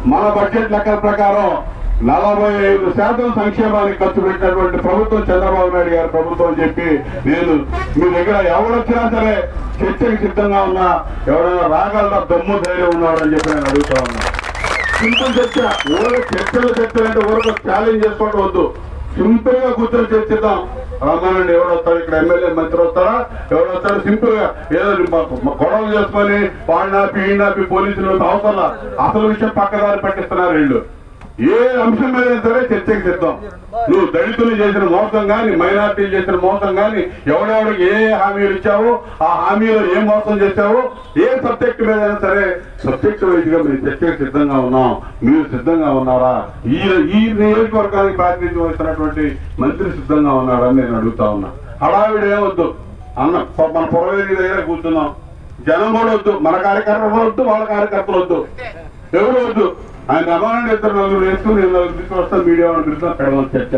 మన బడ్జెట్ లెక్కల ప్రకారం నలభై ఐదు శాతం సంక్షేమానికి ఖర్చు పెట్టినటువంటి ప్రభుత్వం చంద్రబాబు నాయుడు గారి ప్రభుత్వం అని చెప్పి నేను మీ దగ్గర ఎవరొచ్చినా సరే చర్చకి సిద్ధంగా ఉన్నా ఎవరైనా రాగలరా దమ్ము ధైర్యం ఉన్నాడని చెప్పి నేను అడుగుతా ఉన్నా సింపుల్ చర్చ ఊరికి చర్చలు చర్చ అంటే ఊరికి ఛాలెంజ్ చేసుకోవడం వద్దు సింపుల్ గా కూర్చొని చర్చిద్దాం రమ్మనండి ఎవరు వస్తారు ఇక్కడ ఎమ్మెల్యే మంత్రి వస్తారా ఎవరు వస్తారు సింపుల్ గా ఏదో మా- మా గొడవలు చేసుకొని వాడినాపి ఈనాపి పోలీసులు అవసరం లా. అసలు విషయం పక్కదారి పట్టిస్తున్నారు వీళ్ళు ఏ అంశం మీద సరే చర్చకి సిద్ధం నువ్వు దళితులు చేసిన మోసం గాని మైనార్టీలు చేసిన మోసం గాని ఎవడెవడికి ఏ హామీలు ఇచ్చావో ఆ హామీలో ఏ మోసం చేశావో ఏ సబ్జెక్ట్ మీద అయినా సరే సబ్జెక్ట్ వైజ్ గా మేము చర్చకి సిద్ధంగా ఉన్నాం మీరు సిద్ధంగా ఉన్నారా ఈ ఈ నియోజకవర్గానికి ప్రాతినిధ్యం వహిస్తున్నటువంటి మంత్రి సిద్ధంగా ఉన్నారని నేను అడుగుతా ఉన్నా హడావిడి ఏమొద్దు అన్న మన పొరవేది దగ్గర కూర్చున్నాం జనం కూడా వద్దు మన కార్యకర్తలు వద్దు వాళ్ళ కార్యకర్తలు వద్దు ఎవరు వద్దు ఆయన రమానండి ఇద్దరు నలుగురు వేసుకుని నేను నలుగురు తీసుకొస్తాను మీడియా వాళ్ళని పిలుస్తాను పెడదాం చర్చ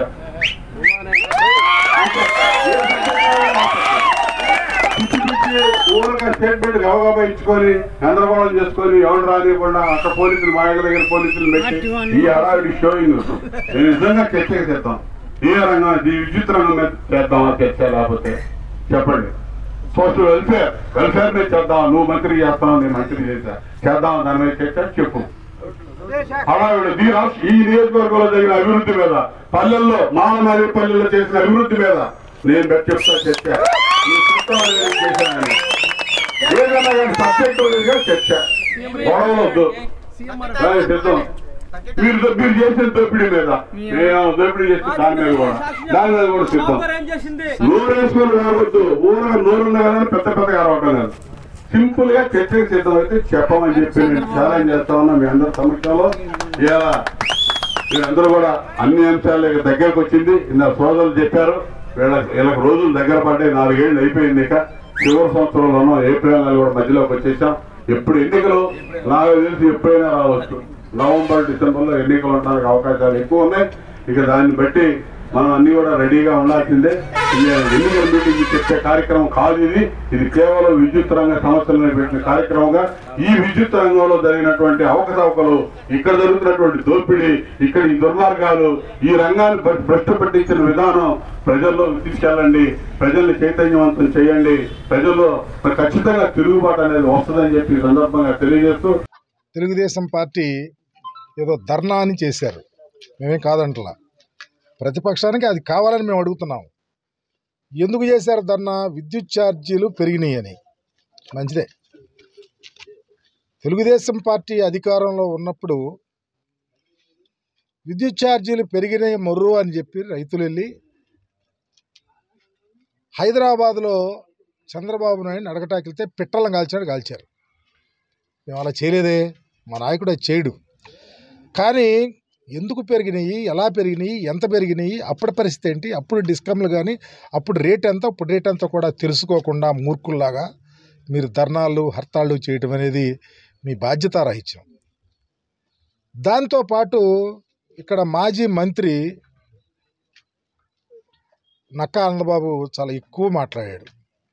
పిచ్చి పిచ్చి ఊరగా స్టేట్మెంట్ గవగబా ఇచ్చుకొని గందరగోళం చేసుకొని ఎవరు రానివ్వకుండా అక్కడ పోలీసులు మా ఇళ్ళ దగ్గర పోలీసులు పెట్టి ఈ హడావిడి షోయింగ్ నేను నిజంగా చర్చకి చేద్దాం ఏ రంగం ఈ విద్యుత్ రంగం మీద చేద్దామా చర్చ లేకపోతే చెప్పండి సోషల్ వెల్ఫేర్ వెల్ఫేర్ మీద చేద్దాం నువ్వు మంత్రి చేస్తావు నేను మంత్రి చేశా చేద్దాం దాని మీద చర్చ చెప్పు హడావిడి ఈ రాష్ట్ర ఈ నియోజకవర్గంలో జరిగిన అభివృద్ధి మీద పల్లెల్లో మానమారి పల్లెల్లో చేసిన అభివృద్ధి మీద నేను పెట్టి చెప్తా చర్చ నీ చూస్తావా లేదా నేను చేశానని. ఏదైనా కానీ సబ్జెక్ట్ వైజ్గా చర్చ గొడవలు వద్దు దానికి సిద్ధం మీరు దో- మీరు చేసిన దోపిడీ మీద నేను దోపిడీ చేసిన దాని మీద కూడా దాని మీద కూడా సిద్ధం ఏం చేసింది నోరు వేసుకొని రావద్దు ఊరగా నోరున్న కదా పెద్ద పెద్దగా రావటం సింపుల్ గా చర్చకి సిద్ధం అయితే చెప్పమని చెప్పి నేను ఛాలెంజ్ చేస్తా ఉన్నా మీ అందరి సమక్షంలో ఇలా మీరందరూ కూడా అన్ని అంశాలు ఇక దగ్గరకు వచ్చింది ఇందా సోదరులు చెప్పారు వీళ్ళ వీళ్ళకి రోజులు దగ్గర పడ్డాయి నాలుగేళ్ళు అయిపోయింది ఇక చివరి సంవత్సరంలోనూ ఏప్రిల్ నెల కూడా మధ్యలోకి వచ్చేసాం ఎప్పుడు ఎన్నికలు నాకు తెలిసి ఎప్పుడైనా రావచ్చు నవంబర్ డిసెంబర్ లో ఎన్నికలు ఉండడానికి అవకాశాలు ఎక్కువ ఉన్నాయి ఇక దాన్ని బట్టి మనం అన్ని కూడా రెడీగా ఉండాల్సిందే ఇది ఎన్నికల మీటింగ్ చెప్పే కార్యక్రమం కాదు ఇది ఇది కేవలం విద్యుత్ రంగ సమస్యలను పెట్టిన కార్యక్రమంగా ఈ విద్యుత్ రంగంలో జరిగినటువంటి అవకతవకలు ఇక్కడ జరుగుతున్నటువంటి దోపిడీ ఇక్కడ ఈ దుర్మార్గాలు ఈ రంగాన్ని భ్ర- భ్రష్టు పట్టించిన విధానం ప్రజల్లో తీసుకెళ్ళండి ప్రజల్ని చైతన్యవంతం చేయండి ప్రజల్లో ఖచ్చితంగా తిరుగుబాటు అనేది వస్తుందని చెప్పి ఈ సందర్భంగా తెలియజేస్తూ తెలుగుదేశం పార్టీ ఏదో ధర్నా అని చేశారు మేమేం కాదంటలా ప్రతిపక్షానికి అది కావాలని మేము అడుగుతున్నాం ఎందుకు చేశారు ధర్నా విద్యుత్ ఛార్జీలు పెరిగినాయి అని మంచిదే తెలుగుదేశం పార్టీ అధికారంలో ఉన్నప్పుడు విద్యుత్ ఛార్జీలు పెరిగినాయి మొర్రు అని చెప్పి రైతులు వెళ్ళి హైదరాబాద్లో చంద్రబాబు నాయుడు అడగటాకెళ్తే పిట్టలను కాల్చాడు కాల్చారు మేము అలా చేయలేదే మా నాయకుడు అది చేయడు కానీ ఎందుకు పెరిగినాయి ఎలా పెరిగినాయి ఎంత పెరిగినాయి అప్పటి పరిస్థితి ఏంటి అప్పుడు డిస్కమ్లు కానీ అప్పుడు రేట్ ఎంత ఇప్పుడు రేట్ ఎంత కూడా తెలుసుకోకుండా మూర్ఖుల్లాగా మీరు ధర్నాలు హర్తాళ్ళు చేయటం అనేది మీ బాధ్యత రాహిత్యం దాంతోపాటు ఇక్కడ మాజీ మంత్రి నక్కా ఆనందబాబు చాలా ఎక్కువ మాట్లాడాడు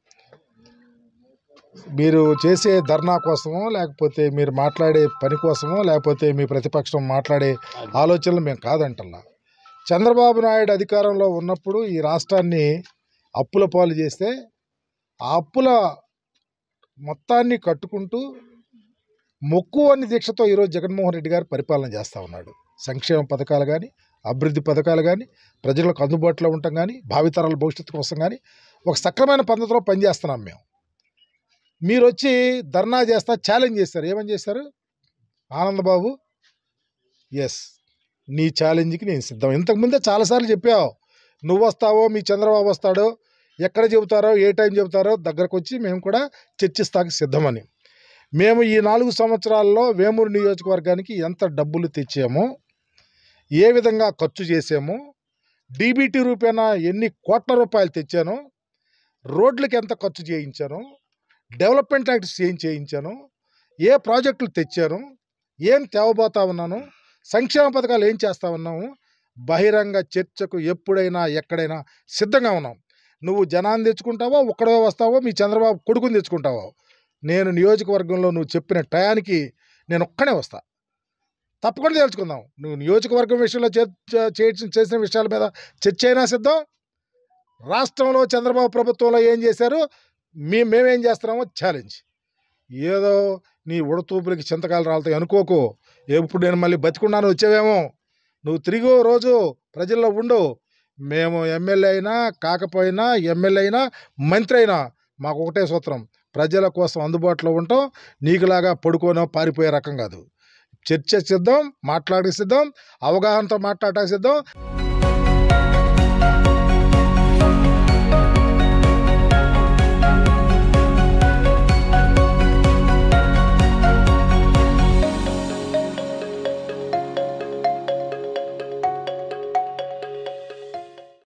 మీరు చేసే ధర్నా కోసమో లేకపోతే మీరు మాట్లాడే పని కోసమో లేకపోతే మీ ప్రతిపక్షం మాట్లాడే ఆలోచనలు మేము కాదంటల్లా చంద్రబాబు నాయుడు అధికారంలో ఉన్నప్పుడు ఈ రాష్ట్రాన్ని అప్పుల పాలు చేస్తే ఆ అప్పుల మొత్తాన్ని కట్టుకుంటూ మొక్కు అని దీక్షతో ఈరోజు జగన్మోహన్ రెడ్డి గారు పరిపాలన చేస్తూ ఉన్నాడు సంక్షేమ పథకాలు కానీ అభివృద్ధి పథకాలు కానీ ప్రజలకు అందుబాటులో ఉండటం కానీ భావితరాల భవిష్యత్తు కోసం కానీ ఒక సక్రమైన పద్ధతిలో పనిచేస్తున్నాం మేము మీరు వచ్చి ధర్నా చేస్తా ఛాలెంజ్ చేస్తారు ఏమని చేస్తారు ఆనందబాబు ఎస్ నీ ఛాలెంజ్కి నేను సిద్ధం ఇంతకుముందే చాలాసార్లు చెప్పావు నువ్వు వస్తావో మీ చంద్రబాబు వస్తాడో ఎక్కడ చెబుతారో ఏ టైం చెబుతారో దగ్గరకు వచ్చి మేము కూడా చర్చిస్తానికి సిద్ధమని మేము ఈ నాలుగు సంవత్సరాల్లో వేమూరు నియోజకవర్గానికి ఎంత డబ్బులు తెచ్చామో ఏ విధంగా ఖర్చు చేసామో డీబీటీ రూపేణా ఎన్ని కోట్ల రూపాయలు తెచ్చానో రోడ్లకి ఎంత ఖర్చు చేయించానో డెవలప్మెంట్ యాక్ట్స్ ఏం చేయించాను ఏ ప్రాజెక్టులు తెచ్చాను ఏం తేవబోతా ఉన్నాను సంక్షేమ పథకాలు ఏం చేస్తా ఉన్నాము బహిరంగ చర్చకు ఎప్పుడైనా ఎక్కడైనా సిద్ధంగా ఉన్నాం నువ్వు జనాన్ని తెచ్చుకుంటావో ఒక్కడే వస్తావో మీ చంద్రబాబు కొడుకుని తెచ్చుకుంటావో నేను నియోజకవర్గంలో నువ్వు చెప్పిన టయానికి నేను ఒక్కనే వస్తా తప్పకుండా తేల్చుకుందాం నువ్వు నియోజకవర్గం విషయంలో చే చే- చేసిన చేసిన విషయాల మీద చర్చ అయినా సిద్ధం రాష్ట్రంలో చంద్రబాబు ప్రభుత్వంలో ఏం చేశారు మీ మేమేం చేస్తున్నామో ఛాలెంజ్ ఏదో నీ ఉడతూపులకి చింతకాయలు రాలుతాయి అనుకోకు ఎప్పుడు నేను మళ్ళీ బతికున్నాను వచ్చేవేమో నువ్వు తిరిగి ఓ రోజు ప్రజల్లో ఉండు మేము ఎమ్మెల్యే అయినా కాకపోయినా ఎమ్మెల్యే అయినా మంత్రి అయినా మాకు ఒకటే సూత్రం ప్రజల కోసం అందుబాటులో ఉంటాం నీకులాగా పడుకోనో పారిపోయే రకం కాదు చర్చ సిద్ధం మాట్లాడే సిద్ధం అవగాహనతో మాట్లాడటానికి సిద్ధం